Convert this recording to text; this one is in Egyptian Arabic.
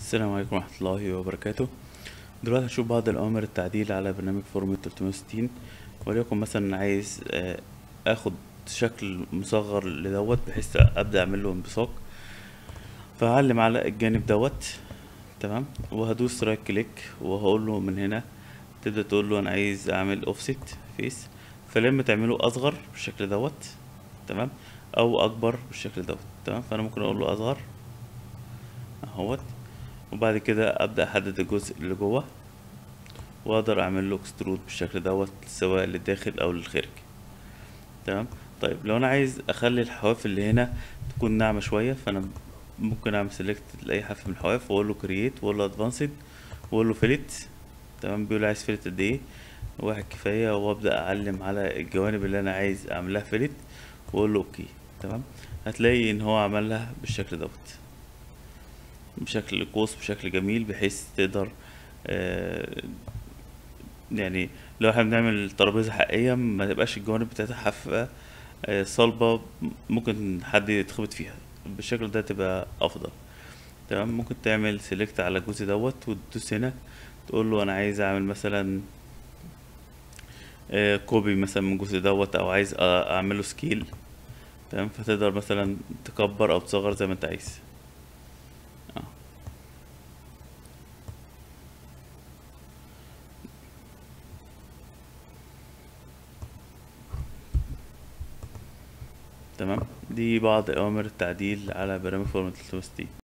السلام عليكم ورحمة الله وبركاته دلوقتي هنشوف بعض الأوامر التعديل على برنامج فورم 360 وليكن مثلا عايز آه، اخد شكل مصغر لدوت بحيث ابدأ اعمل له انبثاق فهعلم على الجانب دوت تمام وهدوس رايت كليك وهقول له من هنا تبدأ تقول له انا عايز اعمل اوفست فيس فلما تعمله اصغر بالشكل دوت تمام او اكبر بالشكل دوت تمام فانا ممكن اقول له اصغر اهوت وبعد كده ابدا احدد الجزء اللي جوه واقدر اعمل له اكسترود بالشكل دوت سواء للداخل او للخارج تمام طيب لو انا عايز اخلي الحواف اللي هنا تكون ناعمه شويه فانا ممكن اعمل سيلكت لاي حرف من الحواف واقول له كرييت واقول له ادفانسد واقول له فيلت تمام بيقول لي عايز فيلت قد ايه واحد كفايه وابدا اعلم على الجوانب اللي انا عايز اعملها فيلت واقول له اوكي تمام هتلاقي ان هو عملها بالشكل دوت بشكل قوس بشكل جميل بحيث تقدر آه، يعني لو احنا بنعمل ترابيزة حقيقية ما تبقاش الجوانب بتاعتها حافة آه، صلبة ممكن حد يتخبط فيها بالشكل ده تبقى أفضل تمام ممكن تعمل سيلكت على الجزء دوت وتدوس هنا تقول له أنا عايز أعمل مثلا آه، كوبي مثلا من الجزء دوت أو عايز أ- أعمله سكيل تمام فتقدر مثلا تكبر أو تصغر زي ما أنت عايز آه. تمام دي بعض أوامر التعديل على برنامج فورم 360